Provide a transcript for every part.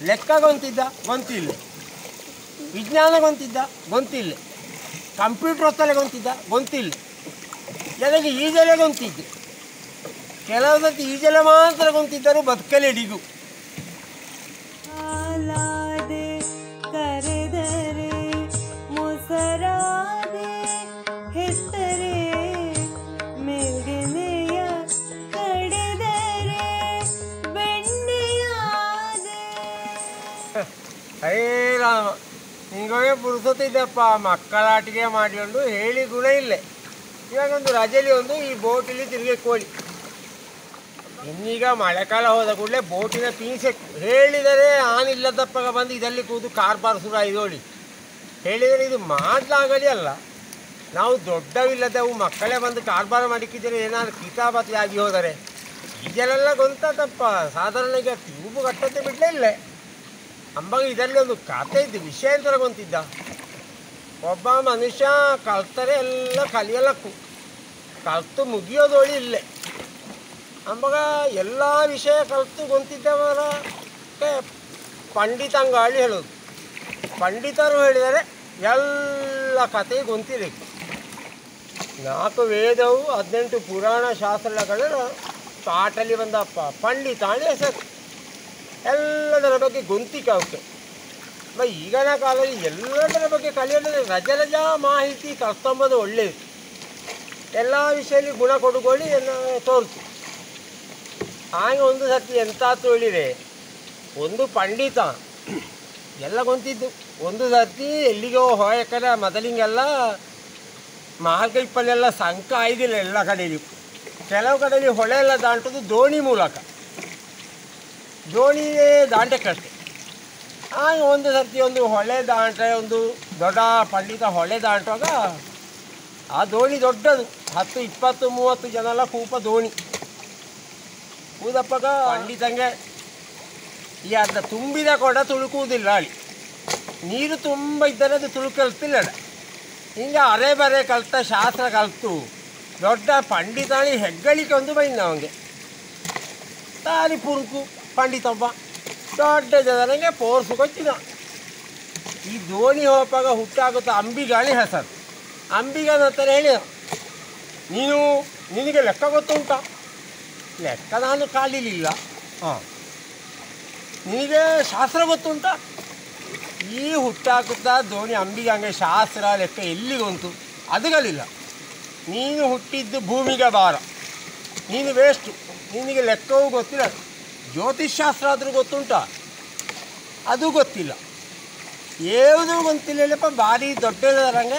ಲೆಕ್ಕ ಗೊಂತಿದ್ದ ಗೊಂತಿಲ್ಲ ವಿಜ್ಞಾನ ಗೊಂತಿದ್ದ ಗೊಂತಿಲ್ಲ ಕಂಪ್ಯೂಟರ್ ಹೊತ್ತಲೆ ಗೊಂತಿದ್ದ ಗೊಂತಿಲ್ಲ ಜನಗೆ ಈಜಲೆ ಗೊಂತಿದ್ದು ಕೆಲವು ಸರ್ತಿ ಈಜಲೆ ಮಾತ್ರ ಗೊಂತಿದ್ದರು ಬದುಕಲೆ ಡಿಗು ಆಲಾದೆ ಕರೆದರೆ ಮೊಸರಾದೆ ಹೆತ್ತರೆ ಮೇಲ್ಗೆನೆಯ ಕಡೆದರೆ ಬೆಣ್ಣೆಯಾದೆ ಹೇ ರಾಮ ನಿಂಗೆ ಪುರುಸೊತ್ತಿದ್ದಪ್ಪ ಮಕ್ಕಳಾಟಿಗೆ ಮಾಡಿಕೊಂಡು ಹೇಳಿ ಗುಣ ಇಲ್ಲೇ ಇವಾಗ ಒಂದು ರಜೆಲಿ ಒಂದು ಈ ಬೋಟಲ್ಲಿ ತಿರುಗಿ ಕೋಳಿ ಇನ್ನೀಗ ಮಳೆಕಾಲ ಹೋದ ಕೂಡಲೇ ಬೋಟಿನ ಪೀಸೆ ಹೇಳಿದರೆ ಆನಿಲ್ಲದಪ್ಪಗ ಬಂದು ಇದರಲ್ಲಿ ಕೂತು ಕಾರ್ಬಾರ್ ಶುರು ಐದೋಳಿ ಹೇಳಿದರೆ ಇದು ಮಾಡಲಾಗಲಿ ಅಲ್ಲ ನಾವು ದೊಡ್ಡವಿಲ್ಲದವು ಮಕ್ಕಳೇ ಬಂದು ಕಾರ್ಬಾರ ಮಾಡಿಕ್ಕಿದರೆ ಏನಾದ್ರು ಕಿತಾಪತಿ ಆಗಿ ಹೋದರೆ ಇದೆಲ್ಲ ಗೊಂತದಪ್ಪ ಸಾಧಾರಣ ಈಗ ಟ್ಯೂಬ್ ಕಟ್ಟತ್ತೆ ಬಿಡಲೇ ಇಲ್ಲೇ ಅಂಬಾಗ ಇದರಲ್ಲಿ ಒಂದು ಕತೆ ಇದ್ದು ವಿಷಯ ಅಂತ ಗೊಂತಿದ್ದ ಒಬ್ಬ ಮನುಷ್ಯ ಕಲ್ತರೆ ಎಲ್ಲ ಕಲಿಯಲಕ್ಕು ಕಲ್ತು ಮುಗಿಯೋದೊಳಿ ಇಲ್ಲೇ ಅಂಬಾಗ ಎಲ್ಲ ವಿಷಯ ಕಲ್ತು ಗೊಂತಿದ್ದವರ ಪಂಡಿತಂಗಾಳಿ ಹೇಳೋದು ಪಂಡಿತರು ಹೇಳಿದರೆ ಎಲ್ಲ ಕತೆ ಗೊಂತಿರಬೇಕು ನಾಲ್ಕು ವೇದವು ಹದಿನೆಂಟು ಪುರಾಣ ಶಾಸ್ತ್ರಗಳ ಪಾಟಲ್ಲಿ ಬಂದಪ್ಪ ಪಂಡಿತಾಣಿ ಹೆಸರು ಎಲ್ಲದರ ಬಗ್ಗೆ ಗೊಂತಿಕೆ ಅವಕ್ಕೆ ಬ ಈಗಿನ ಕಾಲದಲ್ಲಿ ಎಲ್ಲದರ ಬಗ್ಗೆ ಕಲಿಯೋದು ರಜ ರಜಾ ಮಾಹಿತಿ ಕಲ್ತ್ಕೊಂಬೋದು ಒಳ್ಳೆಯದು ಎಲ್ಲ ವಿಷಯದಲ್ಲಿ ಗುಣ ಕೊಡುಗೋಳಿ ಎಲ್ಲ ತೋರಿಸು ಹಾಗೆ ಒಂದು ಸರ್ತಿ ಎಂತಾತು ಹೇಳಿರೆ ಒಂದು ಪಂಡಿತ ಎಲ್ಲ ಗೊಂತಿದ್ದು ಒಂದು ಸರ್ತಿ ಎಲ್ಲಿಗೋ ಹೋಯಕರ ಮೊದಲಿಂಗೆಲ್ಲ ಮಾರ್ಗೈಪಲ್ಲೆಲ್ಲ ಸಂಕ ಆಯ್ದಿಲ್ಲ ಎಲ್ಲ ಕಡೆಯಲ್ಲಿ ಕೆಲವು ಕಡೆಯಲ್ಲಿ ಹೊಳೆ ಎಲ್ಲ ದಾಟೋದು ದೋಣಿ ಮೂಲಕ ದೋಣಿಯೇ ದಾಟಕ್ಕಷ್ಟೆ ಆಗ ಒಂದು ಸರ್ತಿ ಒಂದು ಹೊಳೆ ದಾಟ್ರೆ ಒಂದು ದೊಡ್ಡ ಪಂಡಿತ ಹೊಳೆ ದಾಟುವಾಗ ಆ ದೋಣಿ ದೊಡ್ಡದು ಹತ್ತು ಇಪ್ಪತ್ತು ಮೂವತ್ತು ಜನ ಎಲ್ಲ ಕೂಪ ದೋಣಿ ಕೂದಪ್ಪಗ ಪಂಡಿತಂಗೆ ಈ ಅರ್ಧ ತುಂಬಿದ ಕೊಡ ತುಳುಕುವುದಿಲ್ಲ ಅಲ್ಲಿ ನೀರು ತುಂಬ ಇದ್ದರೆ ಅದು ತುಳುಕಲ್ತಿಲ್ಲ ಹಿಂಗೆ ಅರೆ ಬರೆ ಕಲ್ತ ಶಾಸ್ತ್ರ ಕಲ್ತು ದೊಡ್ಡ ಪಂಡಿತಾಳಿ ಹೆಗ್ಗಳಿಕೆ ಒಂದು ಬೈಂದ ಅವನಿಗೆ ತಾರಿ ಪುರುಕು ಪಂಡಿತೊಬ್ಬ ದೊಡ್ಡ ಜನರಿಗೆ ಪೋರ್ಸು ಕೊಚ್ಚಿದ ಈ ದೋಣಿ ಹೋಪಾಗ ಹುಟ್ಟಾಗುತ್ತ ಅಂಬಿಗಾಳಿ ಹೆಸರು ಅಂಬಿಗನ ಹತ್ರ ಹೇಳಿದ ನೀನು ನಿನಗೆ ಲೆಕ್ಕ ಗೊತ್ತುಂಟ ಲೆಕ್ಕ ನಾನು ಕಾಲಿಲಿಲ್ಲ ಹಾಂ ನಿನಗೆ ಶಾಸ್ತ್ರ ಗೊತ್ತುಂಟ ಈ ಹುಟ್ಟಾಕುತ್ತಾ ದೋಣಿ ಅಂಬಿಗೆ ಹಂಗೆ ಶಾಸ್ತ್ರ ಲೆಕ್ಕ ಎಲ್ಲಿಗುಂಟು ಅದುಗಳಿಲ್ಲ ನೀನು ಹುಟ್ಟಿದ್ದು ಭೂಮಿಗೆ ಭಾರ ನೀನು ವೇಸ್ಟು ನಿನಗೆ ಲೆಕ್ಕವೂ ಗೊತ್ತಿಲ್ಲ ಜ್ಯೋತಿಷ್ಶಾಸ್ತ್ರ ಆದರೂ ಗೊತ್ತುಂಟ ಅದು ಗೊತ್ತಿಲ್ಲ ಯಾವುದೂ ಗೊತ್ತಿಲ್ಲ ಹೇಳಪ್ಪ ಭಾರಿ ದೊಡ್ಡದರಂಗೆ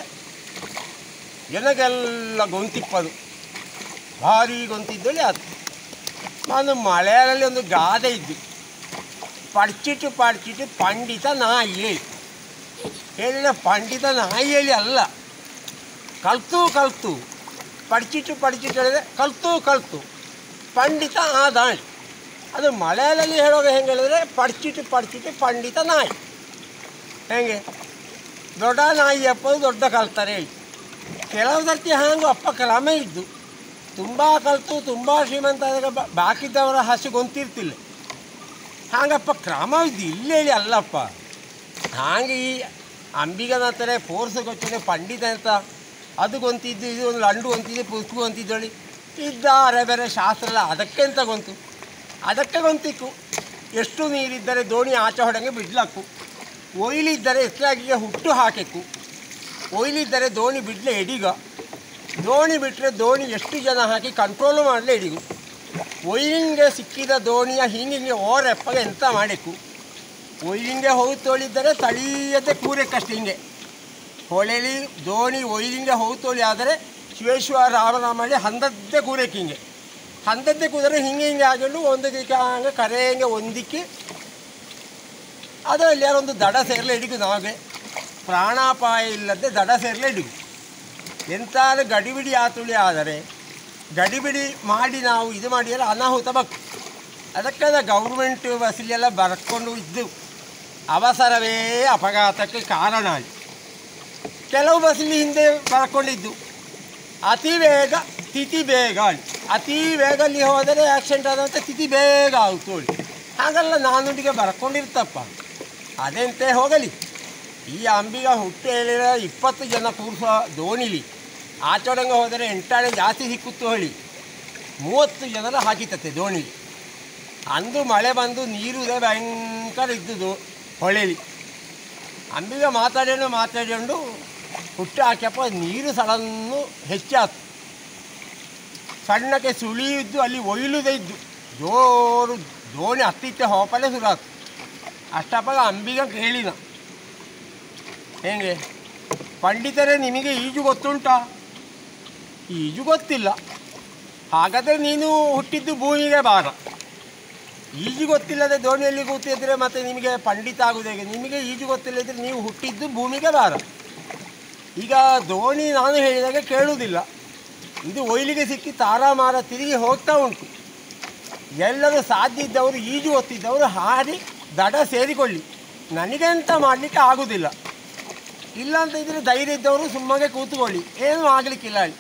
ಜನಗೆಲ್ಲ ಗೊಂತಿಪ್ಪದು ಭಾರಿ ಗೊಂತಿದ್ದಲ್ಲಿ ಅದು ನಾನು ಮಲಯಾಳಲ್ಲಿ ಒಂದು ಗಾದೆ ಇದ್ದು ಪಡ್ಚಿಟ್ಟು ಪಡ್ಚಿಟ್ಟು ಪಂಡಿತ ನಾಯಿ ಹೇಳಿ ಹೇಳಿದ ಪಂಡಿತ ನಾಯಿ ಹೇಳಿ ಅಲ್ಲ ಕಲ್ತು ಕಲ್ತು ಪಡ್ಚಿಟ್ಟು ಪಡ್ಚಿಟ್ಟು ಹೇಳಿದ್ರೆ ಕಲ್ತು ಕಲ್ತು ಪಂಡಿತ ಆ ದಾಣಿ ಅದು ಮಲಯಾಳಲ್ಲಿ ಹೇಳುವಾಗ ಹೆಂಗೆ ಹೇಳಿದ್ರೆ ಪಡ್ಚಿಟ್ಟು ಪಡ್ಚಿಟ್ಟು ಪಂಡಿತ ನಾಯಿ ಹೆಂಗೆ ದೊಡ್ಡ ನಾಯಿ ಅಪ್ಪದು ದೊಡ್ಡ ಕಲ್ತಾರೆ ಹೇಳಿ ಕೆಲವು ಸರ್ತಿ ಹಾಂಗು ಅಪ್ಪ ಕ್ರಮ ಇದ್ದು ತುಂಬ ಕಲ್ತು ತುಂಬ ಶ್ರೀಮಂತ ಆದಾಗ ಬ- ಬಾಕಿದ್ದವರ ಹಸು ಗೊಂತಿರ್ತಿಲ್ಲ ಹಾಗಪ್ಪ ಕ್ರಮ ಇದ್ದು ಇಲ್ಲಿ ಹೇಳಿ ಅಲ್ಲಪ್ಪ ಹಾಗೆ ಈ ಅಂಬಿಗನ ಹತ್ರ ಫೋರ್ಸ್ ಗೊತ್ತಿದೆ ಪಂಡಿತ ಅಂತ ಅದು ಗೊಂತಿದ್ದು ಇದು ಒಂದು ಲಂಡು ಗೊಂತಿದ್ದು ಪುಸ್ತಕ ಗೊಂತಿದ್ದಳಿ ಇದ್ದಾರೆ ಬೇರೆ ಶಾಸ್ತ್ರ ಎಲ್ಲ ಅದಕ್ಕೆ ಅಂತ ಗೊಂತು ಅದಕ್ಕೆ ಗೊಂತಿಕ್ಕು ಎಷ್ಟು ನೀರಿದ್ದರೆ ದೋಣಿ ಆಚೆ ಹೊಡಂಗೆ ಬಿಡ್ಲಕ್ಕು ಒಯ್ಲಿದ್ದರೆ ಎತ್ತಲಾಗಿಗೆ ಹುಟ್ಟು ಹಾಕಬೇಕು ಒಯ್ಲಿದ್ದರೆ ದೋಣಿ ಬಿಡಲೆ ಎಡಿಗ ದೋಣಿ ಬಿಟ್ಟರೆ ದೋಣಿ ಎಷ್ಟು ಜನ ಹಾಕಿ ಕಂಟ್ರೋಲು ಮಾಡಲೇ ಎಡಿಗು ಒಯ್ಲಿಂಗೆ ಸಿಕ್ಕಿದ ದೋಣಿಯ ಹಿಂಗಿಂಗೆ ಓರೆಪ್ಪಗೆ ಎಂತ ಮಾಡಬೇಕು ಒಯ್ಲಿಂಗೆ ಹೋಗಿ ತೋಳಿದ್ದರೆ ತಳಿಯದೆ ಕೂರಕ್ಕಷ್ಟೇ ಹಿಂಗೆ ಹೊಳೆಲಿ ದೋಣಿ ಒಯ್ಲಿಂಗೆ ಹೋಗಿ ತೋಳಿ ಆದರೆ ಶಿವೇಶ್ವರ ರಾಮನ ಮಾಡಿ ಹಂದದ್ದೇ ಕೂರಕ್ಕೆ ಹಿಂಗೆ ಹಂದದ್ದೇ ಕೂದರೆ ಹಿಂಗೆ ಹಿಂಗೆ ಆಗಿಕೊಂಡು ಒಂದು ದಿಕ್ಕ ಹಂಗೆ ಕರೆ ಹಿಂಗೆ ಒಂದಿಕ್ಕಿ ಅದರಲ್ಲಿ ಯಾರೊಂದು ದಡ ಸೇರಲೇ ಹಿಡಿದು ನಾವೇ ಪ್ರಾಣಾಪಾಯ ಇಲ್ಲದೆ ದಡ ಸೇರಲೇ ಹಿಡಿದು ಎಂತಾದ್ರೂ ಗಡಿಬಿಡಿ ಆತುಳಿ ಆದರೆ ಗಡಿಬಿಡಿ ಮಾಡಿ ನಾವು ಇದು ಮಾಡಿದರೆ ಅನಾಹುತ ಬೇಕು ಅದಕ್ಕೆ ಗೌರ್ಮೆಂಟ್ ಬಸ್ಸಲ್ಲೆಲ್ಲ ಬರ್ಕೊಂಡು ಇದ್ದು ಅವಸರವೇ ಅಪಘಾತಕ್ಕೆ ಕಾರಣ ಅಲ್ಲಿ ಕೆಲವು ಬಸ್ಸಲ್ಲಿ ಹಿಂದೆ ಬರ್ಕೊಂಡಿದ್ದು ಅತಿ ವೇಗ ತಿಥಿ ಬೇಗ ಅಲ್ಲಿ ಅತಿ ವೇಗಲ್ಲಿ ಹೋದರೆ ಆಕ್ಸಿಡೆಂಟ್ ಆದಂತೆ ತಿಥಿ ಬೇಗ ಆಗುತ್ತೆ ಹೇಳಿ ಹಾಗಲ್ಲ ನಾನುಡಿಗೆ ಬರ್ಕೊಂಡಿರ್ತಪ್ಪ ಅದೆಂತೆ ಹೋಗಲಿ ಈ ಅಂಬಿಗ ಹುಟ್ಟು ಹೇಳಿರ ಇಪ್ಪತ್ತು ಜನ ಕೂರಿಸುವ ದೋಣಿಲಿ ಆಚೋಡಂಗ ಹೋದರೆ ಎಂಟಾಣೆ ಜಾಸ್ತಿ ಸಿಕ್ಕುತ್ತು ಹೇಳಿ ಮೂವತ್ತು ಜನರ ಹಾಕಿತತ್ತೆ ದೋಣಿಲಿ ಅಂದು ಮಳೆ ಬಂದು ನೀರುದೇ ಭಯಂಕರ ಇದ್ದುದು ಹೊಳೆಲಿ ಅಂಬಿಗ ಮಾತಾಡ್ಕೊಂಡು ಮಾತಾಡ್ಕೊಂಡು ಹುಟ್ಟು ಹಾಕ್ಯಪ್ಪ ನೀರು ಸಡನ್ನು ಹೆಚ್ಚಾತು ಸಣ್ಣಕ್ಕೆ ಸುಳಿಯಿದ್ದು ಅಲ್ಲಿ ಒಯ್ಲುದೇ ಇದ್ದು ಜೋರು ದೋಣಿ ಹತ್ತಿತ್ತೆ ಹೋಪಲೆ ಸುರಾತು ಅಷ್ಟಪ್ಪ ಅಂಬಿಗ ಕೇಳಿದ ಹೇಗೆ ಪಂಡಿತರೇ ನಿಮಗೆ ಈಜು ಗೊತ್ತುಂಟಾ ಈಜು ಗೊತ್ತಿಲ್ಲ ಹಾಗಾದರೆ ನೀನು ಹುಟ್ಟಿದ್ದು ಭೂಮಿಗೆ ಬಾರ ಈಜು ಗೊತ್ತಿಲ್ಲದೆ ದೋಣಿಯಲ್ಲಿ ಕೂತಿದ್ರೆ ಮತ್ತೆ ನಿಮಗೆ ಪಂಡಿತ ಆಗುವುದು ಹೇಗೆ ನಿಮಗೆ ಈಜು ಗೊತ್ತಿಲ್ಲದ್ರೆ ನೀವು ಹುಟ್ಟಿದ್ದು ಭೂಮಿಗೆ ಬಾರ ಈಗ ದೋಣಿ ನಾನು ಹೇಳಿದಾಗ ಕೇಳುವುದಿಲ್ಲ ಇದು ಒಯ್ಲಿಗೆ ಸಿಕ್ಕಿ ತಾರಾಮಾರ ತಿರುಗಿ ಹೋಗ್ತಾ ಉಂಟು ಎಲ್ಲರೂ ಸಾಧ್ಯ ಇದ್ದವರು ಈಜು ಗೊತ್ತಿದ್ದವರು ಹಾರಿ ದಡ ಸೇರಿಕೊಳ್ಳಿ ನನಗೆಂತ ಮಾಡಲಿಕ್ಕೆ ಆಗುವುದಿಲ್ಲ ಇಲ್ಲ ಅಂತ ಇದ್ರೆ ಧೈರ್ಯ ಇದ್ದವರು ಸುಮ್ಮನೆ ಕೂತ್ಕೊಳ್ಳಿ ಏನೂ ಆಗಲಿಕ್ಕಿಲ್ಲ ಅಲ್ಲಿ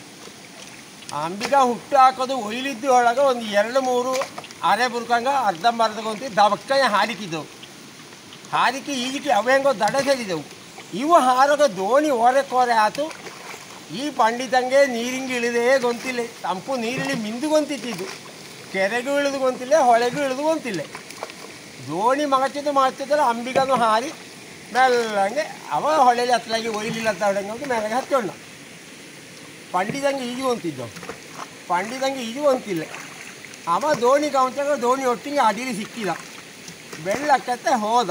ಅಂಬಿಗ ಹುಟ್ಟು ಹಾಕೋದು ಒಯ್ಲಿದ್ದು ಒಳಗೆ ಒಂದು ಎರಡು ಮೂರು ಅರೆ ಬುರ್ಕಂಗ ಅರ್ಧಂಬರ್ಧಗೊಂತಿ ದಬಕ್ಕನೆ ಹಾರಿಕಿದ್ದವು ಹಾರಿಕೆ ಈಜಿಕೆ ಅವೆಂಗೋ ದಡ ಸೇರಿದವು ಇವು ಹಾರೋಗ ದೋಣಿ ಓರೆ ಕೋರೆ ಆತು ಈ ಪಂಡಿತಂಗೆ ನೀರಿಂಗೆ ಇಳಿದೇ ಗೊಂತಿಲ್ಲ ತಂಪು ನೀರಿಳಿ ಮಿಂದು ಗೊಂತಿತ್ತಿದ್ದು ಕೆರೆಗೂ ಇಳಿದು ಗೊಂತಿಲ್ಲ ಹೊಳೆಗೂ ಇಳಿದು ಗೊಂತಿಲ್ಲ ದೋಣಿ ಮಗಚಿದ್ದು ಮಾಡ್ತಿದ್ರೆ ಅಂಬಿಗನು ಹಾರಿ ಮೆಲ್ಲಂಗೆ ಅವ ಹೊಳೆಲಿ ಹತ್ತಲಾಗಿ ಒಯ್ಲಿಲ್ಲ ಅಂತ ಹೊಡೆಂಗೆ ಮೆಲ್ಲಗೆ ಹತ್ಕೊಂಡ ಪಂಡಿತಂಗೆ ಈಜು ಅಂತಿದ್ದವು ಪಂಡಿತಂಗೆ ಈಜು ಅಂತಿಲ್ಲ ಅವ ದೋಣಿ ಕೌಂಚಾಗ ದೋಣಿ ಒಟ್ಟಿಗೆ ಅಡಿಲಿ ಸಿಕ್ಕಿದ ಬೆಳ್ಳಕ್ಕತ್ತೆ ಹೋದ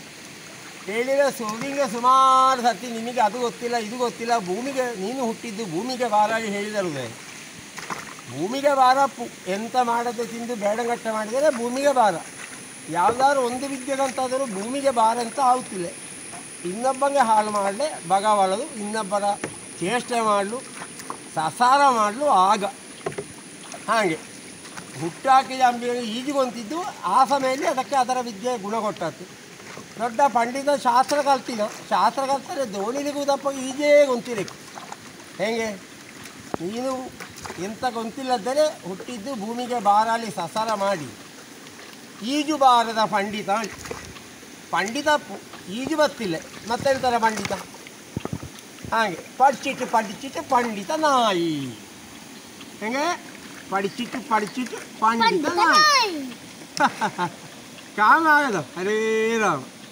ಹೇಳಿದ ಸುವಿಂಗೆ ಸುಮಾರು ಸತಿ ನಿಮಗೆ ಅದು ಗೊತ್ತಿಲ್ಲ ಇದು ಗೊತ್ತಿಲ್ಲ ಭೂಮಿಗೆ ನೀನು ಹುಟ್ಟಿದ್ದು ಭೂಮಿಗೆ ಬಾರಾಡಿ ಹೇಳಿದರುವೆ ಭೂಮಿಗೆ ಬಾರ ಪು ಎಂತ ಮಾಡದೆ ತಿಂದು ಬೇಡಗಟ್ಟೆ ಮಾಡಿದರೆ ಭೂಮಿಗೆ ಬಾರ ಯಾವುದಾದ್ರು ಒಂದು ವಿದ್ಯೆಗಂತಾದರೂ ಭೂಮಿಗೆ ಬಾರ ಅಂತ ಆಗುತ್ತಿಲ್ಲ ಇನ್ನೊಬ್ಬಂಗೆ ಹಾಳು ಮಾಡಲೆ ಬಗವಳದು ಇನ್ನೊಬ್ಬರ ಚೇಷ್ಟೆ ಮಾಡಲು ಸಸಾರ ಮಾಡಲು ಆಗ ಹಾಗೆ ಹುಟ್ಟಾಕಿದ ಅಂಬಿಗೆ ಈಜುಗೊಂತಿದ್ದು ಆ ಸಮಯದಲ್ಲಿ ಅದಕ್ಕೆ ಅದರ ವಿದ್ಯೆ ಗುಣ ಕೊಟ್ಟದ್ದು ದೊಡ್ಡ ಪಂಡಿತ ಶಾಸ್ತ್ರ ಕಲ್ತಿನ ಶಾಸ್ತ್ರ ಕಲ್ತರೆ ದೋಣಿಲಿಗುವುದಪ್ಪ ಈಜೇ ಗೊಂತಿರಬೇಕು ಹೇಗೆ ನೀನು ಎಂತ ಗೊಂತಿಲ್ಲದರೆ ಹುಟ್ಟಿದ್ದು ಭೂಮಿಗೆ ಬಾರಾಲಿ ಸಸಾರ ಮಾಡಿ ಈಜು ಬಾರದ ಪಂಡಿತ ಪಂಡಿತ ಪು- ಈಜು ಗೊತ್ತಿಲ್ಲ ಮತ್ತೆಂತಾರೆ ಪಂಡಿತ ಹಾಗೆ ಪಡಿಚಿಟ್ಟು ಪಡಿಚಿಟ್ಟು ಪಂಡಿತ ನಾಯಿ ಹೆಂಗೆ ಪಡಿಚಿಟ್ಟು ಪಡಿಚಿಟ್ಟು ಪಂಡಿತ ನಾಯಿ ಕಾಮ ಆಗದ ಹರೇ ರಾಮ